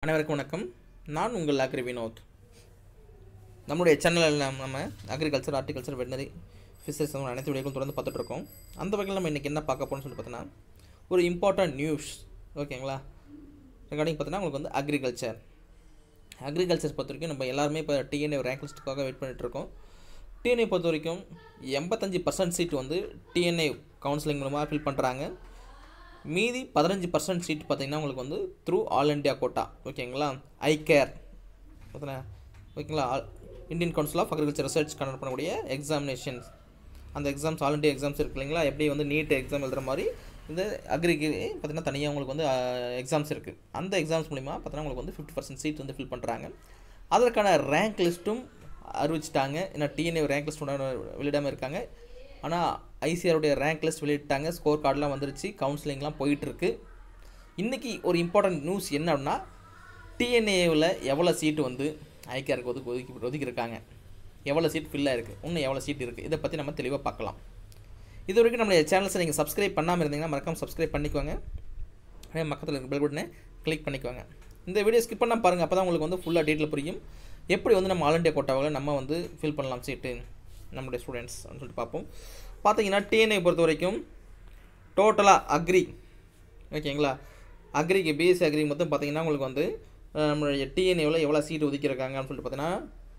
அனைவருக்கும் வணக்கம் நான் உங்கள் அக்ரி வினோத் நம்மளுடைய சேனலில் நம்ம அக்ரிகல்ச்சர் ஹார்டிகல்ச்சர் வெட்டினரி ஃபிஷர்ஸ் அனைத்து வீடியோக்களும் தொடர்ந்து பார்த்துட்டு இருக்கோம் அந்த வகையில் நம்ம இன்றைக்கி என்ன பார்க்க போகிறோம்னு சொல்லி பார்த்தோன்னா ஒரு இம்பார்ட்டன்ட் நியூஸ் ஓகேங்களா ரெகார்டிங் பார்த்தீங்கன்னா உங்களுக்கு வந்து அக்ரிகல்ச்சர் அக்ரிகல்ச்சர் பொறுத்த வரைக்கும் நம்ம எல்லாருமே இப்போ டிஎன்ஏ ரேங்க் லிஸ்ட்டுக்காக வெயிட் பண்ணிட்டு இருக்கோம் டிஎன்ஏ பொறுத்த வரைக்கும் எண்பத்தஞ்சு பர்சன்ட் சீட் வந்து டிஎன்ஏ கவுன்சிலிங் மூலமாக ஃபில் பண்ணுறாங்க மீதி பதினஞ்சு பர்சன்ட் சீட் பார்த்தீங்கன்னா உங்களுக்கு வந்து த்ரூ ஆல் இண்டியா கோட்டா ஓகேங்களா ஐ கேர் பார்த்தீங்கன்னா ஓகேங்களா Indian council of agriculture research conduct பண்ணக்கூடிய எக்ஸாமினேஷன்ஸ் அந்த எக்ஸாம்ஸ் ஆல் இண்டியா எக்ஸாம்ஸ் இருக்கு இல்லைங்களா எப்படி வந்து நீட் எக்ஸாம் எழுதுற மாதிரி இந்த அக்ரிக்கு பார்த்தீங்கன்னா தனியாக உங்களுக்கு வந்து எக்ஸாம்ஸ் இருக்குது அந்த எக்ஸாம்ஸ் மூலிமா பார்த்தீங்கன்னா உங்களுக்கு வந்து ஃபிஃப்டி பர்சன்ட் சீட் வந்து ஃபில் பண்ணுறாங்க அதற்கான ரேங்க் லிஸ்ட்டும் அறிவிச்சிட்டாங்க ஏன்னா டிஎன்ஏ ரேங்க் லிஸ்ட் வெளியிடாமல் இருக்காங்க ஆனால் ஐசிஆருடைய ரேங்க் லிஸ்ட் வெளியிட்டாங்க ஸ்கோர் கார்டெலாம் வந்துருச்சு கவுன்சிலிங்லாம் போயிட்டுருக்கு இன்றைக்கி ஒரு இம்பார்ட்டன்ட் நியூஸ் என்ன அப்படின்னா டிஎன்ஏவில் எவ்வளோ சீட்டு வந்து ஐக்கியாருக்கு ஒதுக்கி ஒதுக்கி ஒதுக்கியிருக்காங்க எவ்வளோ சீட் ஃபில் ஆயிருக்கு இன்னும் எவ்வளோ சீட் இருக்குது இதை பற்றி நம்ம தெளிவாக பார்க்கலாம் இது வரைக்கும் நம்மளுடைய சேனல்ஸை நீங்கள் சப்ஸ்கிரைப் பண்ணாமல் இருந்தீங்கன்னா மறக்காம சப்ஸ்கிரைப் பண்ணிக்கோங்க அதே பக்கத்தில் இருக்க பெல் பட்டனை கிளிக் பண்ணிக்கோங்க இந்த வீடியோ ஸ்கிப் பண்ணால் பாருங்கள் அப்போ தான் உங்களுக்கு வந்து ஃபுல்லாக டீட்டெயில் புரியும் எப்படி வந்து நம்ம ஆல் இண்டியா கோட்டாவில் நம்ம வந்து ஃபில் பண்ணலாம் சீட்டு நம்மளுடைய ஸ்டூடெண்ட்ஸ் அப்படின்னு சொல்லிட்டு பார்ப்போம் பார்த்தீங்கன்னா டிஎன்ஏ பொறுத்த வரைக்கும் டோட்டலாக அக்ரி ஓகேங்களா அக்ரிக்கு பிஎஸ்சி அக்ரி மொத்தம் பார்த்தீங்கன்னா உங்களுக்கு வந்து அஹ், நம்மளுடைய டிஎன்ஏவில் எவ்வளோ சீட் ஒதுக்கியிருக்காங்கன்னு சொல்லிட்டு பார்த்தீங்கன்னா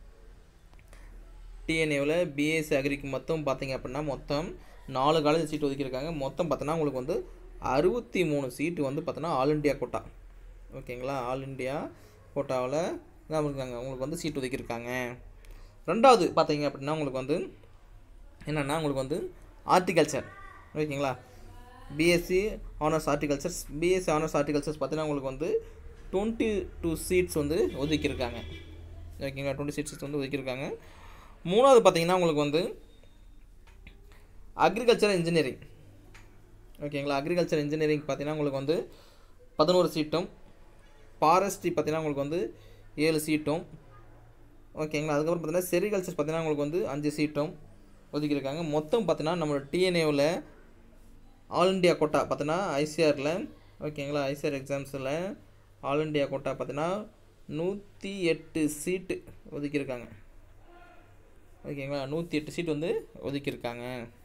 டிஎன்ஏவில் பிஎஸ்சி அக்ரிக்கு மொத்தம் பார்த்தீங்க அப்படின்னா மொத்தம் நாலு காலேஜ் சீட் ஒதுக்கியிருக்காங்க மொத்தம் பார்த்தோன்னா உங்களுக்கு வந்து அறுபத்தி மூணு சீட்டு வந்து பார்த்தோன்னா ஆல் இண்டியா கோட்டா ஓகேங்களா ஆல் இண்டியா கோட்டாவில் தான் இருக்காங்க உங்களுக்கு வந்து சீட் ஒதுக்கியிருக்காங்க ரெண்டாவது பார்த்தீங்க அப்படின்னா உங்களுக்கு வந்து என்னென்னா உங்களுக்கு வந்து ஹார்டிகல்ச்சர் ஓகேங்களா BSc honours horticultures BSc honours horticultures பார்த்தீங்கன்னா உங்களுக்கு வந்து டுவெண்ட்டி டூ சீட்ஸ் வந்து ஒதுக்கியிருக்காங்க ஓகேங்களா டுவெண்ட்டி சீட்ஸ் வந்து ஒதுக்கியிருக்காங்க மூணாவது பார்த்தீங்கன்னா உங்களுக்கு வந்து அக்ரிகல்ச்சர் இன்ஜினியரிங் ஓகேங்களா அக்ரிகல்ச்சர் இன்ஜினியரிங் பார்த்தீங்கன்னா உங்களுக்கு வந்து பதினோரு சீட்டும் ஃபாரஸ்ட்ரி பார்த்தீங்கன்னா உங்களுக்கு வந்து ஏழு சீட்டும் ஓகேங்களா அதுக்கப்புறம் பார்த்தீங்கன்னா செரிகல்ச்சர் பார்த்தீங்கன்னா உங்களுக்கு வந்து அஞ்சு சீட்டும் ஒதுக்கியிருக்காங்க மொத்தம் பார்த்தீங்கன்னா நம்மளோட டிஎன்ஏவில் ஆல் இண்டியா கோட்டா பார்த்தீங்கன்னா ஐசிஆரில் ஓகேங்களா ஐசிஆர் எக்ஸாம்ஸில் ஆல் இண்டியா கோட்டா பார்த்தீங்கன்னா நூற்றி எட்டு சீட்டு ஒதுக்கியிருக்காங்க ஓகேங்களா நூற்றி எட்டு சீட் வந்து ஒதுக்கியிருக்காங்க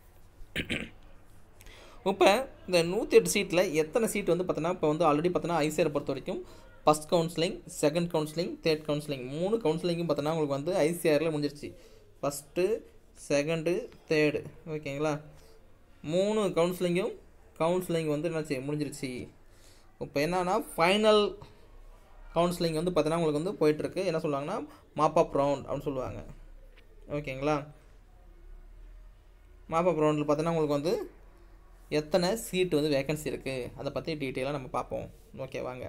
இப்போ இந்த நூற்றி எட்டு சீட்டில் எத்தனை சீட் வந்து பார்த்தோன்னா இப்போ வந்து ஆல்ரெடி பார்த்தோன்னா ஐசிஆர் பொறுத்த வரைக்கும் first counselling second counselling third counselling மூணு கவுன்சிலிங்கும் பார்த்தோன்னா உங்களுக்கு வந்து ஐசிஆரில் முடிஞ்சிருச்சு ஃபஸ்ட்டு செகண்டு தேர்டு ஓகேங்களா மூணு கவுன்சிலிங்கும் கவுன்சிலிங் வந்து என்னாச்சு முடிஞ்சிருச்சு இப்போ என்னன்னா ஃபைனல் கவுன்சிலிங் வந்து பார்த்தீங்கன்னா உங்களுக்கு வந்து போயிட்டுருக்கு என்ன சொல்லுவாங்கன்னா மாப் அப் ரவுண்ட் அப்படின்னு சொல்லுவாங்க ஓகேங்களா மாப் அப் ரவுண்டில் பார்த்தீங்கன்னா உங்களுக்கு வந்து எத்தனை சீட் வந்து வேகன்சி இருக்குது அதை பற்றி டீட்டெயிலாக நம்ம பார்ப்போம் ஓகே வாங்க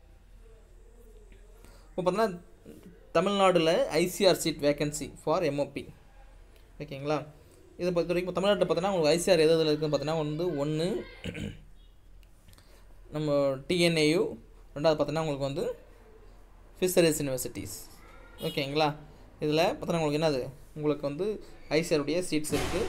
இப்போ பார்த்தீங்கன்னா தமிழ்நாடுல ICR seat vacancy for MOP ஓகேங்களா இதை பொறுத்த வரைக்கும் தமிழ்நாட்டில் பார்த்தோன்னா உங்களுக்கு ஐசிஆர் எது எதில் இருக்குன்னு பார்த்தீங்கன்னா வந்து ஒன்று நம்ம டிஎன்ஏயு ரெண்டாவது பார்த்தோன்னா உங்களுக்கு வந்து ஃபிஷரிஸ் யூனிவர்சிட்டிஸ் ஓகேங்களா இதில் பார்த்தோன்னா உங்களுக்கு என்னது உங்களுக்கு வந்து ஐசிஆருடைய சீட்ஸ் இருக்குது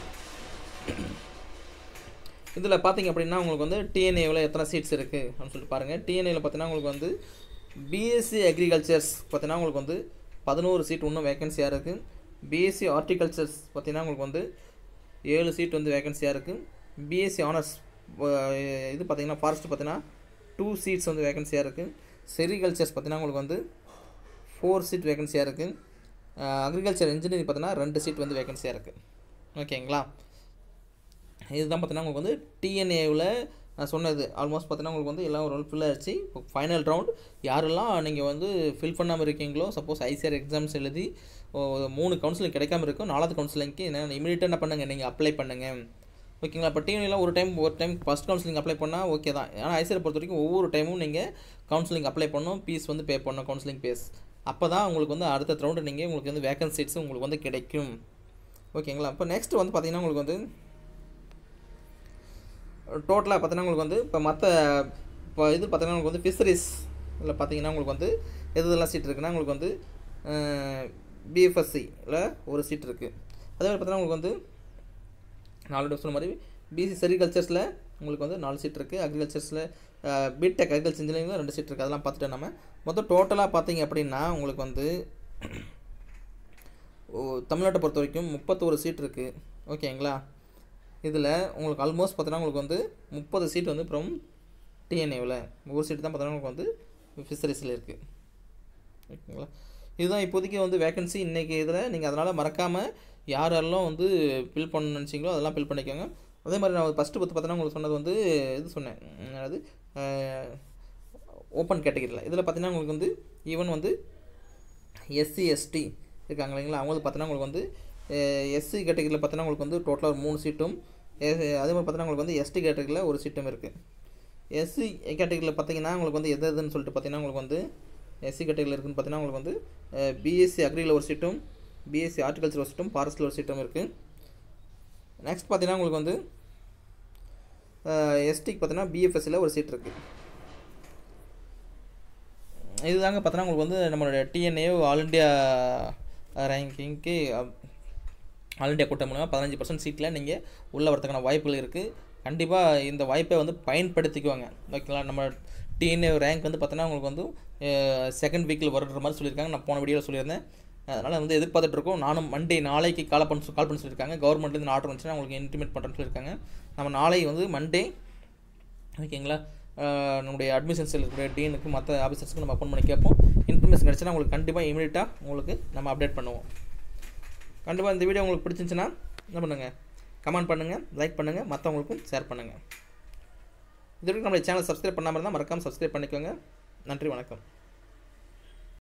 இதில் பார்த்தீங்க அப்படின்னா உங்களுக்கு வந்து டிஎன்ஏவில் எத்தனை சீட்ஸ் இருக்குது அப்படின்னு சொல்லிட்டு பாருங்கள் டிஎன்ஏவில் பார்த்தீங்கன்னா உங்களுக்கு வந்து பிஎஸ்சி அக்ரிகல்ச்சர்ஸ் பார்த்தீங்கன்னா உங்களுக்கு வந்து பதினோரு சீட் இன்னும் வேகன்சியாக இருக்குது பிஎஸ்சி ஹார்டிகல்ச்சர்ஸ் பார்த்தீங்கன்னா உங்களுக்கு வந்து ஏழு சீட் வந்து வேகன்சியாக இருக்குது பிஎஸ்சி ஆனர்ஸ் இது பார்த்தீங்கன்னா ஃபாரஸ்ட் பார்த்தீங்கன்னா டூ சீட்ஸ் வந்து வேகன்சியாக இருக்குது செரிகல்ச்சர்ஸ் பார்த்தீங்கன்னா உங்களுக்கு வந்து ஃபோர் சீட் வேகன்சியாக இருக்குது அக்ரிகல்ச்சர் இன்ஜினியரிங் பார்த்தீங்கன்னா ரெண்டு சீட் வந்து வேகன்சியாக இருக்குது ஓகேங்களா இதுதான் பார்த்தீங்கன்னா உங்களுக்கு வந்து டிஎன்ஏவில் நான் சொன்னது ஆல்மோஸ்ட் பார்த்தீங்கன்னா உங்களுக்கு வந்து எல்லாம் ஒரு ஃபில் ஆயிடுச்சு இப்போ ஃபைனல் ரவுண்ட் யாரெல்லாம் நீங்கள் வந்து ஃபில் பண்ணாமல் இருக்கீங்களோ சப்போஸ் ஐசிஆர் எக்ஸாம்ஸ் எழுதி ஓ, மூணு கவுன்சிலிங் கிடைக்காம இருக்கும் நாலாவது கவுன்சிலிங்க்கு என்ன இமீடியட்டாக என்ன பண்ணுங்கள் நீங்கள் அப்ளை பண்ணுங்கள் ஓகேங்களா இப்போ டிஎன்ஏலாம் ஒரு டைம் ஒரு டைம் ஃபஸ்ட் கவுன்சிலிங் அப்ளை பண்ணால் ஓகே தான் ஆனால் ஐசிஆர் பொறுத்த வரைக்கும் ஒவ்வொரு டைமும் நீங்கள் கவுன்சிலிங் அப்ளை பண்ணணும் ஃபீஸ் வந்து பே பண்ணணும் கவுன்சிலிங் ஃபீஸ் அப்போ தான் உங்களுக்கு வந்து அடுத்த ரவுண்டு நீங்கள் உங்களுக்கு வந்து வேகன்சி சீட்ஸ் உங்களுக்கு வந்து கிடைக்கும் ஓகேங்களா இப்போ நெக்ஸ்ட் வந்து பார்த்தீங்கன்னா உங்களுக்கு வந்து டோட்டலாக பார்த்தீங்கன்னா உங்களுக்கு வந்து இப்போ மற்ற இப்போ இது பார்த்தீங்கன்னா உங்களுக்கு வந்து ஃபிஷரிஸ் இதில் பார்த்தீங்கன்னா உங்களுக்கு வந்து எது இதெல்லாம் சீட் இருக்குன்னா உங்களுக்கு வந்து பிஎஃப்எஸ்சியில் ஒரு சீட் இருக்குது அதே மாதிரி பார்த்தீங்கன்னா உங்களுக்கு வந்து நாலு சொன்ன மாதிரி பிசி செரிகல்ச்சர்ஸில் உங்களுக்கு வந்து நாலு சீட் இருக்குது அக்ரிகல்ச்சர்ஸில் பிடெக் அக்ரிகல்ச்சர் இன்ஜினியரிங்கில் ரெண்டு சீட் இருக்குது அதெல்லாம் பார்த்துட்டு நம்ம மொத்தம் டோட்டலாக பார்த்தீங்க அப்படின்னா உங்களுக்கு வந்து ஓ, தமிழ்நாட்டை பொறுத்த வரைக்கும் முப்பத்தோரு சீட் இருக்குது ஓகேங்களா இதில் உங்களுக்கு ஆல்மோஸ்ட் பார்த்தீங்கன்னா உங்களுக்கு வந்து முப்பது சீட் வந்து அப்புறம் டிஎன்ஏவில் ஒரு சீட் தான் பார்த்தீங்கன்னா உங்களுக்கு வந்து ஃபிஷரிஸில் இருக்குது ஓகேங்களா இதுதான் இப்போதைக்கு வந்து வேகன்சி இன்றைக்கி இதில் நீங்கள் அதனால் மறக்காமல் யார் யாரெல்லாம் வந்து ஃபில் பண்ணணும்னு நினச்சிங்களோ அதெல்லாம் ஃபில் பண்ணிக்கோங்க அதே மாதிரி நான் ஃபஸ்ட்டு பத்து பார்த்தீங்கன்னா உங்களுக்கு சொன்னது வந்து இது சொன்னேன் உம், அதாவது ஓப்பன் கேட்டகரியில் இதில் பார்த்தீங்கன்னா உங்களுக்கு வந்து ஈவன் வந்து எஸ்சி எஸ்டி இருக்காங்க இல்லைங்களா அவங்களுக்கு பார்த்தீங்கன்னா உங்களுக்கு வந்து எஸ்சி கேட்டகரியில் பார்த்தீங்கன்னா உங்களுக்கு வந்து டோட்டலாக ஒரு மூணு சீட்டும் எ- அதே மாதிரி பார்த்தீங்கன்னா உங்களுக்கு வந்து எஸ்டி கேட்டகரியில் ஒரு சீட்டும் இருக்குது எஸ்சி கேட்டகரியில் பார்த்தீங்கன்னா உங்களுக்கு வந்து எது எதுன்னு சொல்லிட்டு பார்த்தீங்கன்னா உங்களுக்கு வந்து எஸ்சி கேட்டகரியில் இருக்குன்னு பார்த்தீங்கன்னா உங்களுக்கு வந்து பிஎஸ்சி அக்ரியில் ஒரு சீட்டும் பிஎஸ்சி ஹார்டிகல்ச்சர் ஒரு சீட்டும் ஃபாரஸ்ட்டில் ஒரு சீட்டும் இருக்குது நெக்ஸ்ட் பார்த்தீங்கன்னா உங்களுக்கு வந்து எஸ்டிக்கு பார்த்தீங்கன்னா பிஎஃப்எஸ்சில் ஒரு சீட் இருக்குது இதுதாங்க பார்த்தோன்னா உங்களுக்கு வந்து நம்மளோட டிஎன்ஏ ஆல் இண்டியா ரேங்கிங்க்கு ஆல் இண்டியா கூட்டம் மூலமாக பதினஞ்சு பர்சன்ட் சீட்டில் நீங்கள் உள்ளே வரதுக்கான வாய்ப்புகள் இருக்குது கண்டிப்பாக இந்த வாய்ப்பை வந்து பயன்படுத்திக்குவாங்க ஓகேங்களா நம்ம டிஎன்ஏ ரேங்க் வந்து பார்த்தோன்னா உங்களுக்கு வந்து செகண்ட் வீக்கில் வருன்ற மாதிரி சொல்லியிருக்காங்க நான் போன வீடியோவில் சொல்லியிருந்தேன் அதனால் வந்து எதிர்பார்த்துட்டு இருக்கோம் நானும் மண்டே நாளைக்கு கால் பண்ண கால் பண்ண சொல்லியிருக்காங்க கவர்மெண்ட்லேருந்து ஆர்டர் வந்துச்சுன்னா உங்களுக்கு இன்டிமேட் பண்ணுறேன்னு சொல்லியிருக்காங்க நம்ம நாளை வந்து மண்டே ஓகேங்களா அஹ் நம்முடைய அட்மிஷன்ஸ் இருக்கக்கூடிய டீனுக்கு மற்ற ஆஃபீஸர்ஸ்க்கு நம்ம அப்போன் பண்ணி கேட்போம் இன்ஃபர்மேஷன் கிடச்சுன்னா உங்களுக்கு கண்டிப்பாக இமீடியட்டாக உங்களுக்கு நம்ம அப்டேட் பண்ணுவோம் கண்டிப்பாக இந்த வீடியோ உங்களுக்கு பிடிச்சிருந்துச்சுன்னா என்ன பண்ணுங்கள் கமெண்ட் பண்ணுங்கள் லைக் பண்ணுங்கள் மற்றவங்களுக்கும் ஷேர் பண்ணுங்கள் இது வரைக்கும் நம்மளுடைய சேனல் சப்ஸ்கிரைப் பண்ணாமல் இருந்தால் மறக்காமல் சப்ஸ்கிரைப் பண்ணிக்கோங்க நன்றி வணக்கம்